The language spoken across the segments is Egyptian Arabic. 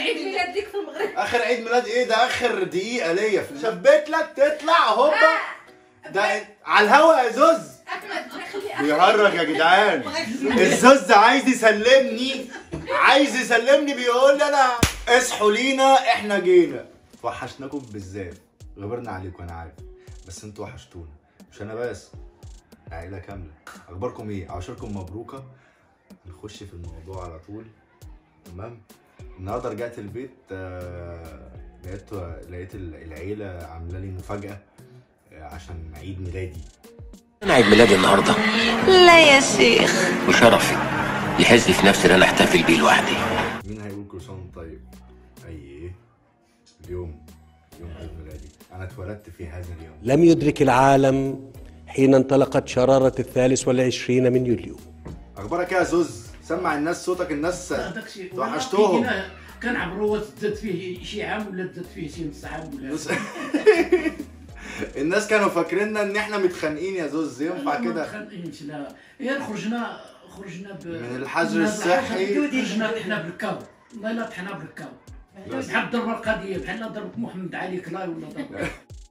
عيد ميلاد ليك في المغرب اخر عيد ميلاد ايه ده اخر دقيقه ليا في شبيت لك تطلع هوبا ده على الهوا يا زوز احمد خلي بيهرج يا جدعان الزوز عايز يسلمني عايز يسلمني بيقول لي انا اصحوا لينا احنا جينا وحشناكم بالذات غبرنا عليكم انا عارف بس انتوا وحشتونا مش انا بس عيله كامله اخباركم ايه عشركم مبروكه نخش في الموضوع على طول تمام النهارده رجعت البيت آه، لقيت لقيت العيله عامله لي مفاجاه آه، عشان عيد ميلادي انا عيد ميلادي النهارده لا يا شيخ وشرفي يحز في نفسي ان انا احتفل بيه لوحدي مين هيقول كل سنه وأنت طيب؟ اي ايه؟ اليوم يوم عيد ميلادي، انا اتولدت في هذا اليوم. لم يدرك العالم حين انطلقت شرارة الثالث والعشرين من يوليو اخبارك ايه يا زوز؟ سمع الناس صوتك الناس هذاك الشيء وحشتوهم. كان عبروه تزاد فيه شي عام ولا تزاد فيه شي نص عام ولا بص- الناس كانوا فاكريننا ان احنا متخانقين يا زوز ينفع لا، ما كده؟ تخانقينش لا يا خرجنا خرجنا ب من الحجر من الصحي. خرجنا طحنا بالكاو والله لا طحنا بالكاو بحال الضربه القضيه بحال ضربك محمد علي كلاي ولا ضرب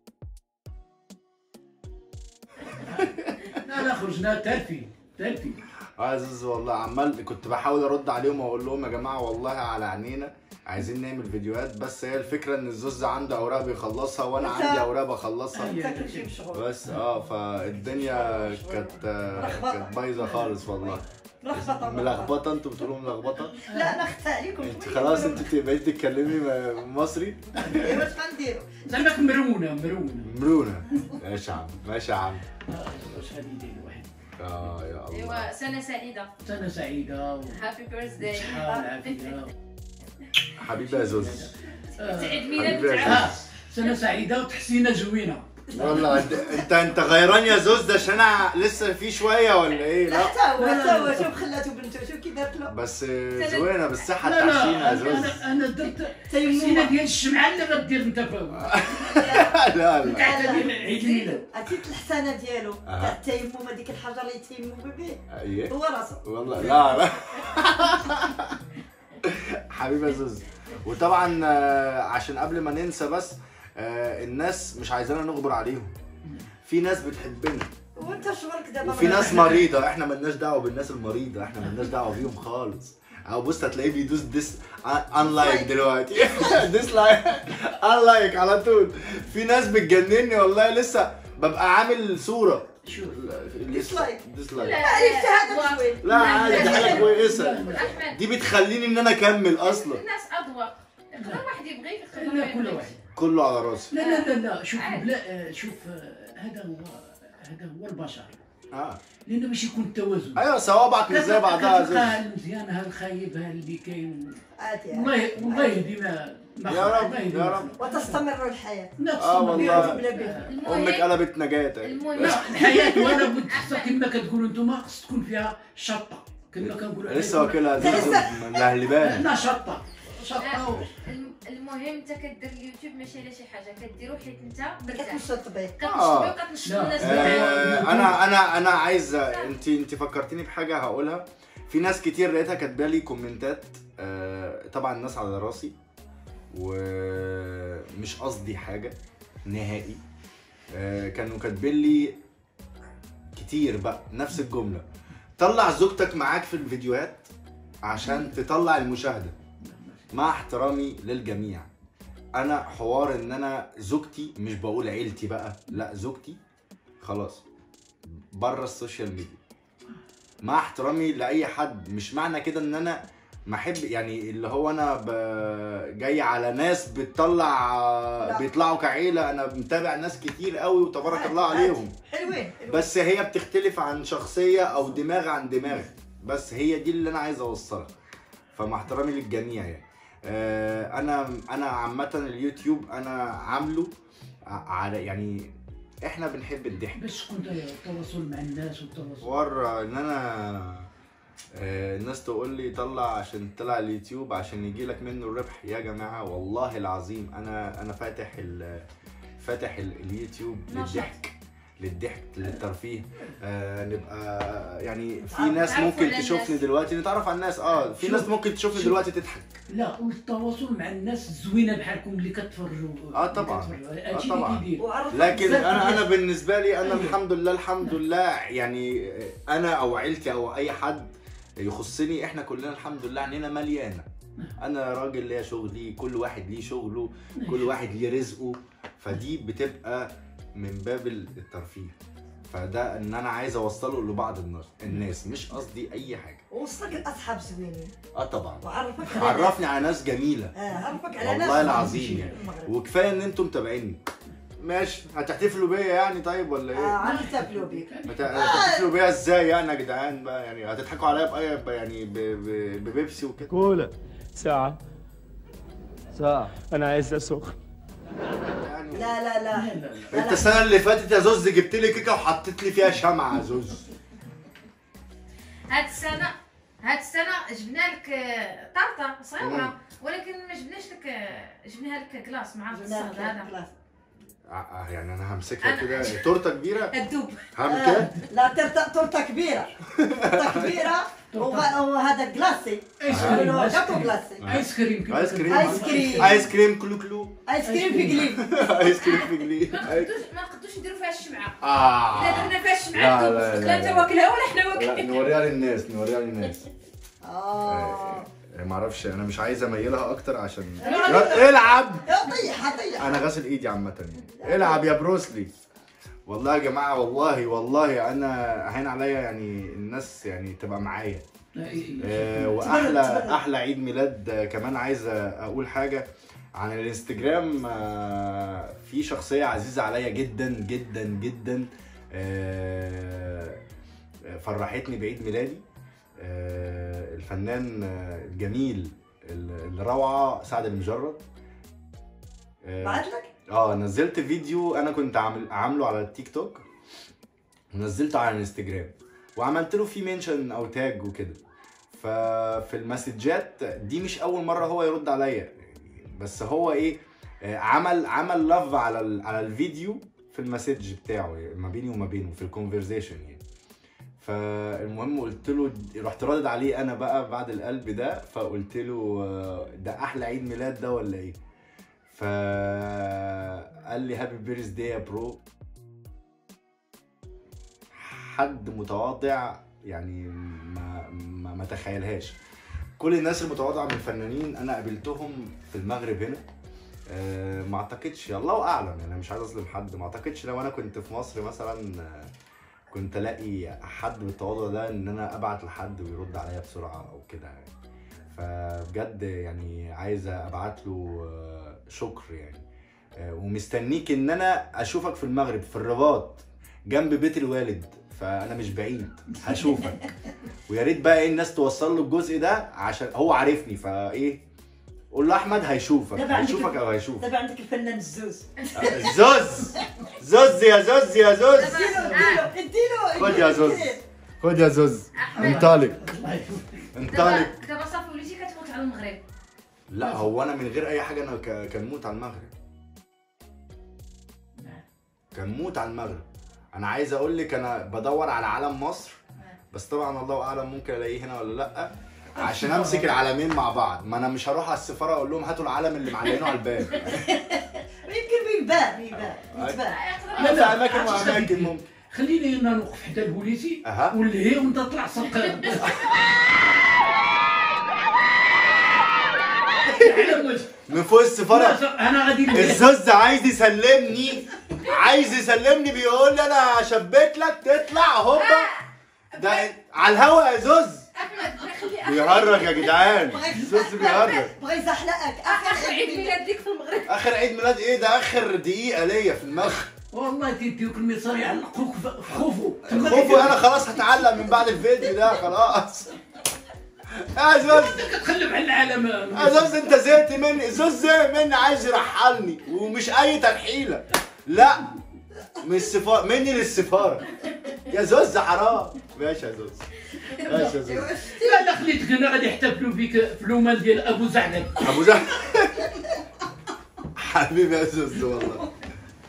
لا لا خرجنا تلفي تلفي اه يا زوز والله عمال كنت بحاول ارد عليهم واقول لهم يا جماعه والله على عينينا عايزين نعمل فيديوهات بس هي الفكره ان الزوز عنده اوراق بيخلصها وانا عندي اوراق بخلصها أيوة. تاكل شي مشغول بس اه فالدنيا كانت ملخبطة. كانت بايظه خالص والله ملخبطه ملخبطه انتوا بتقولوا ملخبطه لا انا اخت عليكم انت شوية. خلاص انت بقيتي تتكلمي م- مصري إيه، واش غنديروا زعما مرونه مرونه مرونه ماشي يا عم ماشي يا عم آه، واش غادي يدير الواحد اه يا الله ايوا سنه سعيده سنه سعيده هابي بيرثداي وصحه والعافيه حبيبي يا زوز آه، عيد ميلاد حبيبي يا بتاعها آه، سنه سعيده وتحسينه زوينه والله انت انت انت غيران يا زوز ده عشان انا لسه في شويه ولا ايه لا لا حتى هو حتى هو شوف خلاته بنته شوف كي دارت له بس زوينه بالصحه لا التحسين لا يا زوز انا انا درت تيمومة. حسينه ديال الشمعه اللي غدير انت فاهم لا لا على ديال عيد الميلاد عرفتي الحسانه ديالو أها. تاع التيمم هذيك الحجر اللي يتيمم به ايه هو راسه والله لا لا حبيبي يا زوز وطبعا آه، عشان قبل ما ننسى بس آه، الناس مش عايزانا نغبر عليهم في ناس بتحبنا وانت شغلك دابا وفي ناس مريضه احنا ملناش دعوه بالناس المريضه احنا ملناش دعوه بيهم خالص او بص هتلاقيه بيدوس ديس ان لايك دلوقتي ديس لايك ان لايك على طول في ناس بتجنني والله لسه ببقى عامل صوره شوف ديسلايك. ديسلايك عرفت هذا شوي لا عادي دي حاجه كويسه احمد دي بتخليني ان انا اكمل اصلا الناس اذواق يقدر واحد يبغي لا كل واحد كله على راسي لا لا لا لا شوف بلا آه، شوف آه، هذا هو هذا هو البشر اه لانه باش يكون التوازن ايوه صوابعك مش زي بعضها يا زوز. كتلقى المزيان ها الخايب ها اللي كاين عادي والله والله يهدينا يا رب، يا رب. وتستمر الحياه آه والله. بلا بها امك قلبت نجاتك المهم لا الحياه ولا بد خصها كما كتقولوا انتم خص تكون فيها شطه كما كنقولوا لسه واكلها زوز من الاهلبان لا شطه شطه و- الم- المهم انت كدير اليوتيوب ماشي على شي حاجه كديرو حيت انت مرتاح كتنشط به كتنشطو وكتنشط لا. الناس آه، بها. آه، انا انا انا عايز انت انت فكرتيني بحاجه هقولها في ناس كتير لقيتها كاتبه لي كومنتات آه، طبعا الناس على راسي ومش قصدي حاجه نهائي آه، كانوا كاتبين لي كتير بقى نفس الجمله طلع زوجتك معاك في الفيديوهات عشان تطلع المشاهده مع احترامي للجميع انا حوار ان انا زوجتي مش بقول عيلتي بقى لا زوجتي خلاص بره السوشيال ميديا مع احترامي لاي حد مش معنى كده ان انا ما احب يعني اللي هو انا ب... جاي على ناس بتطلع لا. بيطلعوا كعيله انا متابع ناس كتير قوي وتبارك الله عليهم حلوين حلوين. بس هي بتختلف عن شخصيه او دماغ عن دماغ بس هي دي اللي انا عايز اوصلها فمع احترامي للجميع يعني آه، انا انا عامه اليوتيوب انا عامله ع- على يعني احنا بنحب الضحك باش تكون التواصل مع الناس والتواصل ورا ان انا آه، الناس تقول لي طلع عشان طلع اليوتيوب عشان يجي لك منه الربح يا جماعه والله العظيم انا انا فاتح ال فاتح ال- اليوتيوب نشاط. للضحك للضحك للترفيه آه نبقى يعني في نتعرف- ناس نتعرف ممكن على تشوفني الناس. دلوقتي نتعرف على الناس اه في شوف- ناس ممكن تشوفني شوف. دلوقتي تضحك لا والتواصل مع الناس الزوينه بحالكم اللي كتفرجوا آه اللي طبعاً. كتفرجوا. آه هادشي طبعاً. اللي كيدير وعرفك لكن بزاف انا ديال- انا بالنسبه لي انا أيوة. الحمد لله الحمد لله يعني انا او عيلتي او اي حد يخصني احنا كلنا الحمد لله عنينا مليانه انا راجل ليا شغلي كل واحد ليه شغله كل واحد ليه رزقه فدي بتبقى من باب الترفيه فده ان انا عايز اوصله لبعض الناس الناس مش قصدي اي حاجه وصلك الاصحاب زوينين اه طبعا وعرفك على عرفني على ناس جميله اه عرفك على ناس والله العظيم يعني المغرب. وكفايه ان انتم متابعيني ماشي هتحتفلوا بيا يعني طيب ولا اه ايه؟ عرفت تاكلوا بيك هت- هتحتفلوا بيها ازاي يعني يا جدعان بقى يعني هتضحكوا عليا باي ب- يعني ب- ب- ببيبسي وكده كولا ساعة ساعة أنا عايز أسخن يعني لا لا لا لا لا لا. انت السنه اللي فاتت يا زوز جبت لي كيكه وحطيت لي فيها شمعه يا زوز هاد السنه هاد السنه جبنا لك آه، طرطه صغيره ولكن ما جبناش لك آه، جبناها لك كلاص مع جبنا الصهد لك هذا كلاس. آه، آه، يعني انا همسكها أنا- كده تورته كبيره الدوب هعمل آه، كده لا تورته تورته كبيره تورته كبيره وغ- وهذا كلاسي ايس يقولوا كريم ايس جاتو كريم كلاسي ايس كريم كيف ايس كنت- كريم آيس كريم. ايس كريم كلو كلو ايس كريم في قليب ايس كريم في جليد ما نقدوش ما نقدوش نديروا فيها الشمعه اذا اه درنا فيها الشمعه لا، الدوب. لا، لا، لا لا. انت واكلها ولا احنا لا واكلين نوريها للناس نوريها للناس اه آه، معرفش انا مش عايز اميلها اكتر عشان لا. العب يا طيحه طيحه انا غاسل ايدي عامه يعني العب يا بروسلي والله يا جماعه والله والله انا هين عليا يعني الناس يعني تبقى معايا لا، إيه، إيه. آه، واحلى تبرد. احلى عيد ميلاد آه، كمان عايز اقول حاجه عن الانستجرام آه، في شخصيه عزيزه عليا جدا جدا جدا آه، فرحتني بعيد ميلادي آه، الفنان آه، الجميل ال- الروعه سعد المجرد آه، بعت لك اه نزلت فيديو انا كنت عامل عامله على التيك توك ونزلته على الانستجرام وعملت له فيه منشن او تاج وكده ففي المسجات دي مش اول مره هو يرد عليا يعني بس هو ايه آه، عمل عمل لاف على ال- على الفيديو في المسج بتاعه يعني ما بيني وما بينه في الكونفرزيشن يعني فالمهم قلت له رحت رادد عليه انا بقى بعد القلب ده فقلت له آه، ده احلى عيد ميلاد ده ولا ايه فقال لي هابي بيرث داي يا برو حد متواضع يعني ما ما, ما تخيلهاش كل الناس المتواضعه من الفنانين انا قابلتهم في المغرب هنا أه ما اعتقدش الله اعلم يعني انا مش عايز اظلم حد ما اعتقدش لو انا كنت في مصر مثلا آه، كنت الاقي حد بالتواضع ده ان انا ابعت لحد ويرد عليا بسرعه او كده يعني فبجد يعني عايز ابعت له آه، شكر يعني آه، ومستنيك ان انا اشوفك في المغرب في الرباط جنب بيت الوالد فانا مش بعيد هشوفك ويا ريت بقى ايه الناس توصل له الجزء ده عشان هو عارفني فايه قول له احمد هيشوفك ده بقى عندك- هيشوفك او هيشوفك دابا عندك الفنان الزوز زوز زوز يا زوز يا زوز اديله اديله خد يا زوز خد يا زوز انطلق الله يشوف انطلق دابا دابا صافي وليتي كتموت على المغرب لا هو انا من غير اي حاجه انا ك- كان موت على المغرب كان موت على المغرب انا عايز اقول لك انا بدور على علم مصر بس طبعا الله اعلم ممكن الاقيه هنا ولا لا عشان امسك العلمين مع بعض ما انا مش هروح على السفاره اقول لهم هاتوا العلم اللي معلقينه على الباب يمكن بيبان بيبان يتبان لا في اماكن واماكن ممكن خليني انا نوقف حدا البوليسي أها. واللي وانت طلع سرق على وجه. من فوق السفاره لا، انا غادي نبيع. الزوز عايز يسلمني عايز يسلمني بيقول لي انا شبيت لك تطلع هوبا ده على الهوا يا زوز احمد خلي بيهرج يا جدعان زوز بيهرج بغى يزحلقك اخر عيد ميلاد ديك في المغرب اخر عيد ميلاد ايه ده اخر دقيقه ليا في المغرب والله تيديوك المصاري يعلقوك في في خوفو خوفو انا خلاص هتعلق من بعد الفيديو ده خلاص يا زوز تخلف على العالم يا زوز انت زهقت مني زوز زهق مني عايز يرحلني ومش اي ترحيله لا من السفاره مني للسفاره يا زوز حرام ماشي يا زوز ماشي يا زوز لا لا خليتك انا غادي يحتفلوا بك في الومال ديال ابو زعلب ابو زهر حبيبي يا زوز والله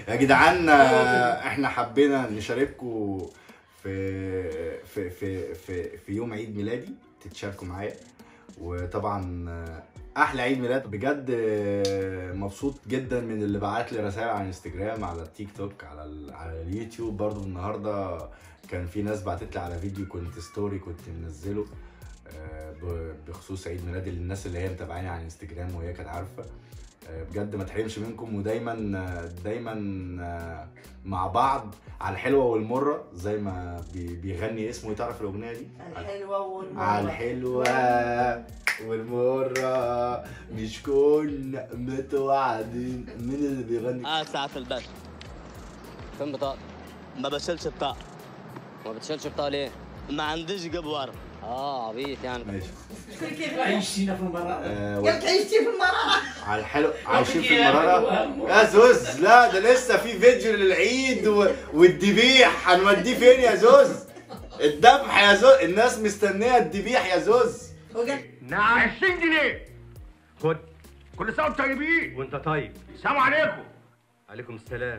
يا جدعان آه، احنا حبينا نشارككم في في في في في يوم عيد ميلادي تتشاركوا معايا وطبعا آه، احلى عيد ميلاد بجد آه، مبسوط جدا من اللي بعت لي رسائل على انستجرام على التيك توك على ال- على اليوتيوب برضو النهارده كان في ناس بعتت لي على فيديو كنت ستوري كنت منزله آه، ب- بخصوص عيد ميلادي للناس اللي هي متابعاني على انستجرام وهي كانت عارفه آه، بجد ما تحرمش منكم ودايما آه، دايما آه، مع بعض على الحلوه والمره زي ما بي- بيغني اسمه إيه؟ تعرف الاغنيه دي الحلوة والمرة على الحلوة والمرة مش كنا متوعدين مين اللي بيغني؟ اه ساعة البث فين بطاقة؟ ما بشيلش بطاقة ما بتشيلش بطاقة ليه؟ ما عنديش جبور اه عبيط يعني ماشي كيف عايشين في المرأة آه قالك عيشتي في المرارة على الحلو عايشين في يا المرارة أبو- يا زوز لا ده لسه في فيديو للعيد و... والذبيح هنوديه فين يا زوز؟ الذبح يا زوز الناس مستنية الذبيح يا زوز وقال نعم 20 جنيه خد كل سنه وانتم طيبين وانت طيب السلام عليكم عليكم السلام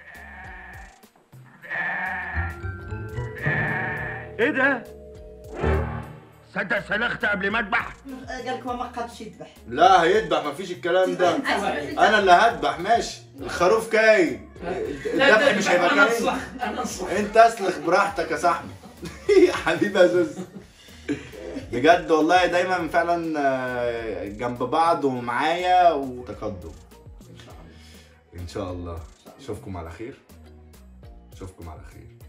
ايه ده؟ صدق سلخت قبل ما اذبح قالك ما قدش يذبح لا هيذبح مفيش الكلام ده انا اللي هذبح ماشي الخروف كاين لا الذبح ده مش هيبقى انا كاين اصلح انا اصلح انت اسلخ براحتك يا صاحبي يا حبيبي يا زوز بجد والله دايما فعلا آه، جنب بعض ومعايا وتقدم ان شاء الله اشوفكم على خير اشوفكم على خير